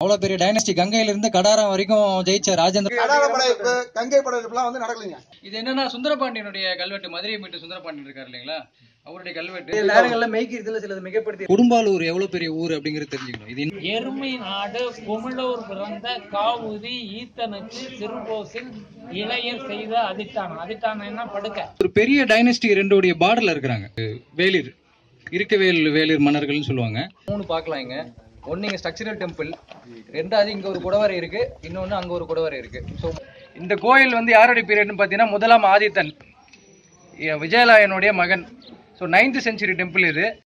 அவ்வளவு பெரிய டைனஸ்டி கங்கையில இருந்து கடாரம் வரைக்கும் ஜெயிச்ச ராஜேந்திர கடார படையெடுப்பு கங்கை படையெடுப்புலாம் வந்து நடக்கலைங்க இது என்னன்னா சுந்தரபாண்டியனுடைய கல்வெட்டு மதுரையை மீட்டு சுந்தரபாண்டியன் இருக்காரு இல்லைங்களா அவருடைய கல்வெட்டு சில நேரங்கள்ல மெய்க்கிறதுல சிலது மிகப்படுத்தி குடும்பாலூர் எவ்வளவு பெரிய ஊர் அப்படிங்கிறது தெரிஞ்சுக்கணும் இது இன்னும் எருமை நாடு குமிழூர் பிறந்த காவுதி ஈத்தனுக்கு திருபோசில் இளையர் செய்த அதிட்டானம் அதிட்டானம்னா படுக்க ஒரு பெரிய டைனஸ்டி ரெண்டோடைய பார்டர்ல இருக்கிறாங்க வேலிர் இருக்கவேல் வேலிர் மன்னர்கள்னு சொல்லுவாங்க மூணு பார்க்கலாம் இங்க ஒன்னு இங்க ஸ்ட்ரக்சரல் டெம்பிள் ரெண்டாவது இங்க ஒரு குடவரை இருக்கு இன்னொன்னு அங்க ஒரு குடவரை இருக்கு ஸோ இந்த கோயில் வந்து யாருடைய பீரியட்னு பார்த்தீங்கன்னா முதலாம் ஆதித்தன் விஜயலாயனுடைய மகன் ஸோ நைன்த் செஞ்சுரி டெம்பிள் இது